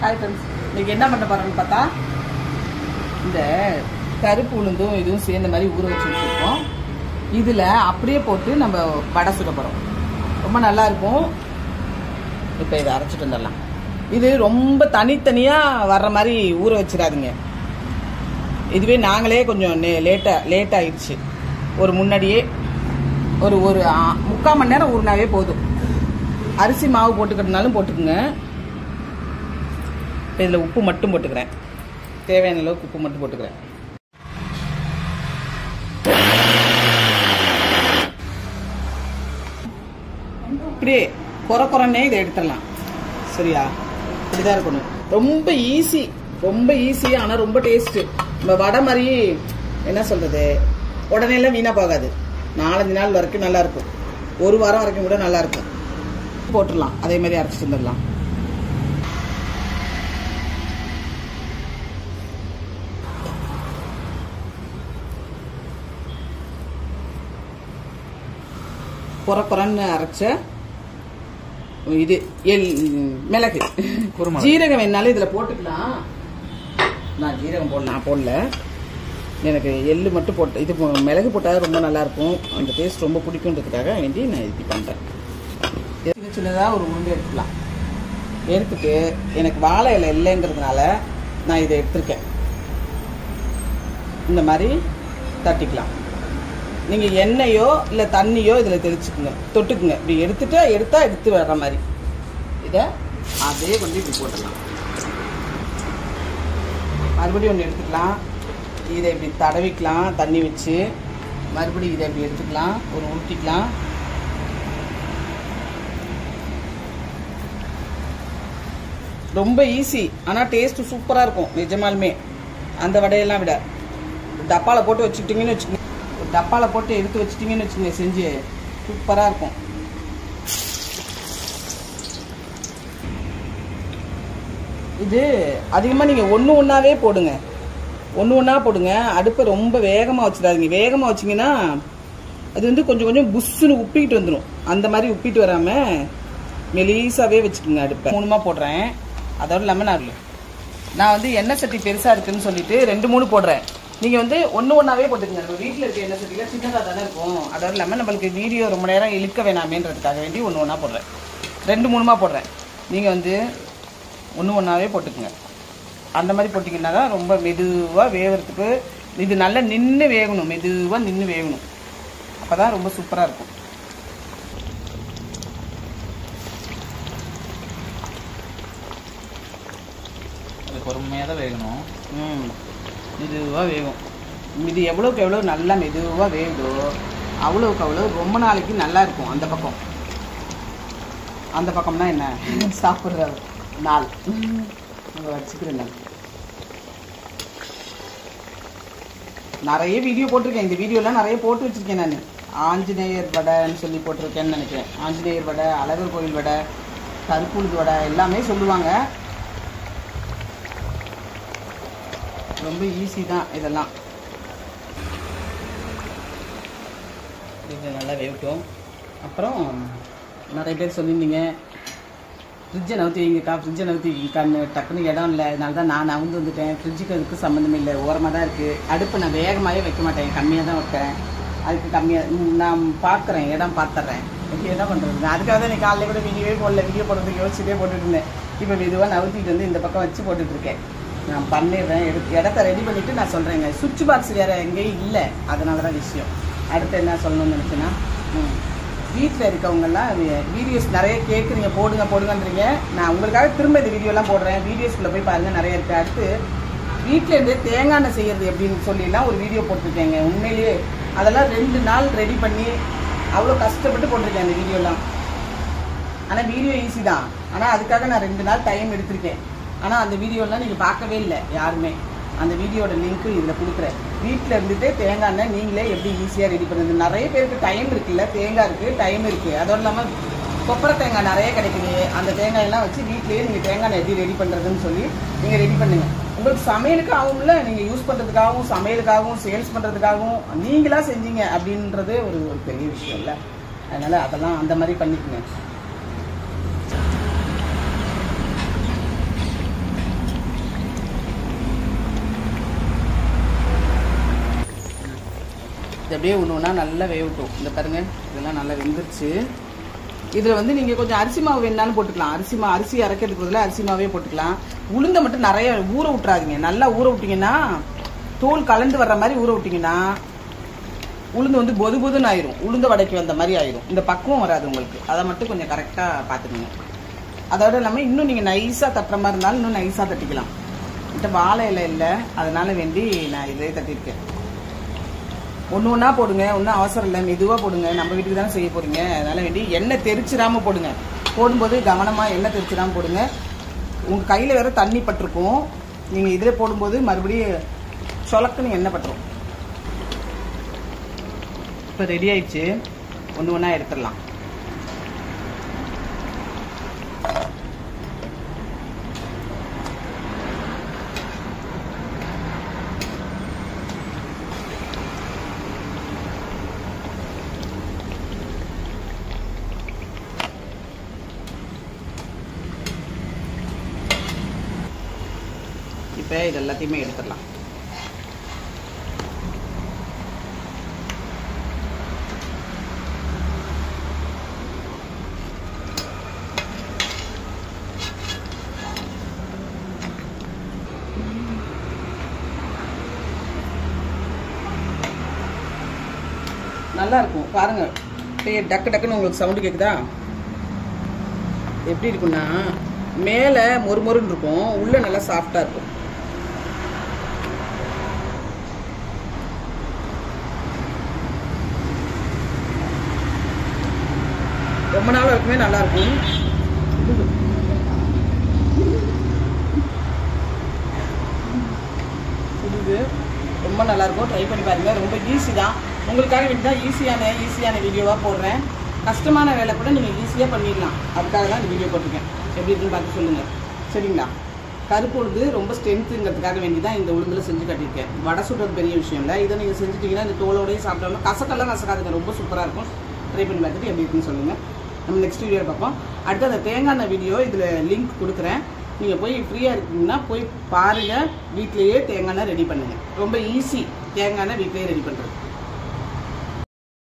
Hi friends இன்னைக்கு என்ன பண்ண போறோம்னு பார்த்தா இந்த கருப்பு உளுந்தும் இதுவும் சேர்ந்த மாதிரி ஊற வச்சு வச்சுருக்கோம் இதில் அப்படியே போட்டு நம்ம வடை சுட போகிறோம் ரொம்ப நல்லா இருக்கும் இப்போ இதை அரைச்சிட்டு வந்துடலாம் இது ரொம்ப தனித்தனியாக வர்ற மாதிரி ஊற வச்சிடாதீங்க இதுவே நாங்களே கொஞ்சம் லேட்டாக லேட் ஆயிடுச்சு ஒரு முன்னாடியே ஒரு ஒரு ஆ- முக்கால் மணி நேரம் ஊறினாவே போதும் அரிசி மாவு போட்டுக்கிறதுனாலும் போட்டுக்குங்க இதில் உப்பு மட்டும் போட்டுக்கிறேன் தேவையான அளவுக்கு உப்பு மட்டும் போட்டுக்கிறேன் இப்படியே குறை குறைன்னே இதை எடுத்துடலாம் சரியா இப்படிதான் இருக்கணும் ரொம்ப ஈஸி ரொம்ப ஈஸி ஆனால் ரொம்ப டேஸ்ட்டு நம்ம வடை மாதிரி என்ன சொல்றது உடனே எல்லாம் வீணாக போகாது நாலஞ்சு நாள் வரைக்கும் நல்லா இருக்கும் ஒரு வாரம் வரைக்கும் கூட நல்லா இருக்கும் போட்டுடலாம் அதே மாதிரி அரைச்சிட்டு வந்துடலாம் குறை குறைன்னு அரைச்ச இது எல் மிளகு குருமிளகு. ஜீரகம் வேணாலும் இதில் போட்டுக்கலாம் நான் ஜீரகம் போடல நான் போடல எனக்கு எள்ளு மட்டும் போட்டு இது போ- மிளகு போட்டால் ரொம்ப நல்லா இருக்கும் அந்த டேஸ்ட் ரொம்ப பிடிக்குன்றதுக்காக வேண்டி நான் இப்படி பண்ணுறேன் சின்ன சின்னதாக ஒரு உருண்டை எடுத்துக்கலாம் எடுத்துட்டு எனக்கு வாழை இலை இல்லைங்கிறதுனால நான் இதை எடுத்திருக்கேன் இந்த மாதிரி தட்டிக்கலாம் நீங்கள் எண்ணெயோ இல்லை தண்ணியோ இதில் தெளிச்சுக்குங்க தொட்டுக்குங்க இப்படி எடுத்துட்டு எடுத்தா எடுத்து வர்ற மாதிரி இதை அதே கொண்டு இப்படி போட்டுடலாம் மறுபடியும் ஒன்று எடுத்துக்கலாம் இதை இப்படி தடவிக்கலாம் தண்ணி வச்சு மறுபடியும் இதை இப்படி எடுத்துக்கலாம் ஒரு ஊற்றிக்கலாம் ரொம்ப ஈஸி ஆனால் டேஸ்ட்டு சூப்பராக இருக்கும் நிஜமாலுமே அந்த வடையெல்லாம் விட டப்பாவில் போட்டு வச்சுக்கிட்டிங்கன்னு வச்சுக்கோங்க ஒரு டப்பாவில் போட்டு எடுத்து வச்சுட்டிங்கன்னு வச்சுக்கோங்க செஞ்சு சூப்பராக இருக்கும் இது அதிகமாக நீங்கள் ஒன்று ஒன்றாவே போடுங்க ஒன்று ஒன்றா போடுங்க அடுப்பை ரொம்ப வேகமாக வச்சிடாதீங்க வேகமாக வச்சிங்கன்னா அது வந்து கொஞ்சம் கொஞ்சம் புஷ்ஷுன்னு உப்பிக்கிட்டு வந்துடும் அந்த மாதிரி உப்பிட்டு வராமல் மெலீஸாவே வச்சுக்கோங்க அடுப்பை மூணுமா போடுறேன் அதோட லெமன் ஆர்ல நான் வந்து எண்ணெய் சட்டி பெருசாக இருக்குன்னு சொல்லிட்டு ரெண்டு மூணு போடுறேன் நீங்கள் வந்து ஒன்று ஒன்றாவே போட்டுக்கங்க நம்ம வீட்டில் இருக்க எண்ணெய் சட்டியில் சின்னதாக தானே இருக்கும் அதோட இல்லாமல் நம்மளுக்கு வீடியோ ரொம்ப நேரம் இழுக்க வேணாமேன்றதுக்காக வேண்டி ஒன்று ஒன்றா போடுறேன் ரெண்டு மூணுமா போடுறேன் நீங்கள் வந்து ஒன்று ஒன்றாவே போட்டுக்குங்க அந்த மாதிரி போட்டிங்கன்னா தான் ரொம்ப மெதுவாக வேகிறதுக்கு இது நல்லா நின்று வேகணும் மெதுவாக நின்று வேகணும் அப்போ தான் ரொம்ப சூப்பராக இருக்கும் அது பொறுமையாக தான் வேகணும் ம் மெதுவாக வேகும் இது எவ்வளோக்கு எவ்வளோ நல்லா மெதுவாக வேகுதோ அவ்வளோக்கு அவ்வளோ ரொம்ப நாளைக்கு நல்லா இருக்கும் அந்த பக்கம் அந்த பக்கம்னா என்ன சாப்பிட்ற நாள் நம்ம வச்சுக்கிறேன் நான் நிறைய வீடியோ போட்டிருக்கேன் இந்த வீடியோலாம் நிறைய போட்டு வச்சிருக்கேன் நான் ஆஞ்சநேயர் வடைன்னு சொல்லி போட்டிருக்கேன்னு நினைக்கிறேன் ஆஞ்சநேயர் வடை அழகர் கோயில் வடை கருப்புழுது வடை எல்லாமே சொல்லுவாங்க ரொம்ப ஈஸி தான் இதெல்லாம் இது நல்லா வேகட்டும் அப்புறம் நிறைய பேர் சொல்லியிருந்தீங்க ஃப்ரிட்ஜை நவுத்தி வைங்கக்கா ஃப்ரிட்ஜை நவுத்தி வைங்கக்கான்னு டக்குன்னு இடம் இல்லை அதனால தான் நான் நவுந்து வந்துட்டேன் ஃப்ரிட்ஜுக்கு அதுக்கு சம்மந்தம் இல்லை ஓரமாக தான் இருக்குது அடுப்பு நான் வேகமாகவே வைக்க மாட்டேன் கம்மியாக தான் வைப்பேன் அதுக்கு கம்மியாக நான் பார்க்குறேன் இடம் பார்த்துட்றேன் ஓகே என்ன பண்ணுறது நான் அதுக்காக தான் நீ காலையில் கூட வீடியோவே போடல வீடியோ போடுறதுக்கு யோசிச்சுட்டே போட்டுட்டு இருந்தேன் இப்போ மெதுவாக நவுத்திட்டு வந்து இந்த பக்கம் வச்சு போட்டுட்டு இருக்கேன் நான் பண்ணிடுறேன் எடுத்து இடத்த ரெடி பண்ணிவிட்டு நான் சொல்கிறேங்க சுவிட்ச் பாக்ஸ் வேறு எங்கேயும் இல்லை அதனால தான் விஷயம் அடுத்து என்ன சொல்லணும்னு நினச்சேன்னா வீட்டில் இருக்கவங்கெல்லாம் வீடியோஸ் நிறைய கேட்குறீங்க போடுங்க போடுங்கன்றீங்க நான் உங்களுக்காக திரும்ப இந்த வீடியோலாம் போடுறேன் வீடியோஸ்குள்ளே போய் பாருங்கள் நிறைய இருக்குது அடுத்து வீட்டில் இருந்து தேங்காய் எண்ணெய் செய்யறது எப்படின்னு சொல்லிலாம் ஒரு வீடியோ போட்டிருக்கேங்க உண்மையிலேயே அதெல்லாம் ரெண்டு நாள் ரெடி பண்ணி அவ்வளோ கஷ்டப்பட்டு போட்டிருக்கேன் அந்த வீடியோலாம் ஆனால் வீடியோ ஈஸி தான் ஆனால் அதுக்காக நான் ரெண்டு நாள் டைம் எடுத்திருக்கேன் ஆனால் அந்த வீடியோலாம் நீங்கள் பார்க்கவே இல்லை யாருமே அந்த வீடியோட லிங்க்கு இதில் கொடுக்குறேன் வீட்டில் இருந்துட்டு தேங்காய் எண்ணெய் நீங்களே எப்படி ஈஸியாக ரெடி பண்ணுறது நிறைய பேருக்கு டைம் இருக்குல்ல தேங்காய் இருக்குது டைம் இருக்குது அதோடு இல்லாமல் கொப்பரை தேங்காய் நிறைய கிடைக்குது அந்த தேங்காயெல்லாம் வச்சு வீட்லேயே நீங்கள் தேங்காய் எண்ணெய் எப்படி ரெடி பண்ணுறதுன்னு சொல்லி நீங்கள் ரெடி பண்ணுங்க உங்களுக்கு சமையலுக்கு ஆகும்ல நீங்கள் யூஸ் பண்ணுறதுக்காகவும் சமையலுக்காகவும் சேல்ஸ் பண்ணுறதுக்காகவும் நீங்களா செஞ்சீங்க அப்படின்றது ஒரு ஒரு பெரிய விஷயம் இல்லை அதனால் அதெல்லாம் அந்த மாதிரி பண்ணிக்கோங்க அப்படியே ஒன்று ஒன்றா நல்லா வேகட்டும் இந்த பாருங்க இதெல்லாம் நல்லா வெந்துருச்சு இதில் வந்து நீங்கள் கொஞ்சம் அரிசி மாவு வேணாலும் போட்டுக்கலாம் அரிசி மா அரிசி அரைக்கிறதுக்கு பதிலாக அரிசி மாவே போட்டுக்கலாம் உளுந்தை மட்டும் நிறைய ஊற விட்றாதீங்க நல்லா ஊற விட்டீங்கன்னா தோல் கலந்து வர்ற மாதிரி ஊற விட்டீங்கன்னா உளுந்து வந்து பொது பொதுன்னு ஆயிரும் உளுந்த வடைக்கு வந்த மாதிரி ஆயிரும் இந்த பக்குவம் வராது உங்களுக்கு அதை மட்டும் கொஞ்சம் கரெக்டாக பார்த்துக்கோங்க அதோட இல்லாமல் இன்னும் நீங்கள் நைஸாக தட்டுற மாதிரி இருந்தாலும் இன்னும் நைஸாக தட்டிக்கலாம் இந்த வாழை இலை இல்லை அதனால வேண்டி நான் இதே தட்டியிருக்கேன் ஒன்று ஒன்றா போடுங்க ஒன்றும் அவசரம் இல்லை மெதுவாக போடுங்க நம்ம வீட்டுக்கு தானே செய்ய போறீங்க அதனால வேண்டி எண்ணெய் தெரிச்சிடாம போடுங்க போடும்போது கவனமாக எண்ணெய் தெரிச்சிடாம போடுங்க உங்கள் கையில் வேற தண்ணி பட்டிருக்கும் நீங்கள் இதில் போடும்போது மறுபடியும் சொலக்குன்னு எண்ணெய் பட்டுரும் இப்போ ரெடி ஆயிடுச்சு ஒன்று ஒன்றா எடுத்துடலாம் இப்போ இது எல்லாத்தையுமே எடுத்துடலாம் நல்லா இருக்கும் பாருங்க அப்படியே டக்கு டக்குன்னு உங்களுக்கு சவுண்டு கேக்குதா எப்படி இருக்குன்னா மேலே மொறுமொறுன்னு இருக்கும் உள்ள நல்லா சாஃப்டா இருக்கும் ரொம்ப நாள் வரைக்குமே நல்லா இருக்கும் இது ரொம்ப நல்லா இருக்கும் ட்ரை பண்ணி பாருங்க ரொம்ப ஈஸி தான் உங்களுக்காக வேண்டி தான் ஈஸியான ஈஸியான வீடியோவாக போடுறேன் கஷ்டமான வேலை கூட நீங்கள் ஈஸியாக பண்ணிடலாம் அதுக்காக தான் இந்த வீடியோ போட்டிருக்கேன் எப்படி இருக்குன்னு பார்த்து சொல்லுங்கள் சரிங்களா கருப்பு உளுந்து ரொம்ப ஸ்ட்ரென்த்துங்கிறதுக்காக வேண்டி தான் இந்த உளுந்தில் செஞ்சு கட்டியிருக்கேன் வடை சுடுறது பெரிய விஷயம் இல்லை இதை நீங்கள் செஞ்சுட்டீங்கன்னா இந்த தோலோடய சாப்பிட்டோம்னா கசக்கெல்லாம் கசக்காதுங்க ரொம்ப சூப்பராக இருக்கும் ட்ரை பண்ணி பார்த்துட்டு எப்படி இருக்குன்னு சொல்லுங்கள் நம்ம நெக்ஸ்ட் வீடியோ பார்ப்போம் அடுத்து அந்த தேங்காய் எண்ணெய் வீடியோ இதில் லிங்க் கொடுக்குறேன் நீங்கள் போய் ஃப்ரீயாக இருக்கீங்கன்னா போய் பாருங்கள் வீட்லேயே தேங்காய் எண்ணெய் ரெடி பண்ணுங்கள் ரொம்ப ஈஸி தேங்காய் எண்ணெய் வீட்லேயே ரெடி பண்ணுறது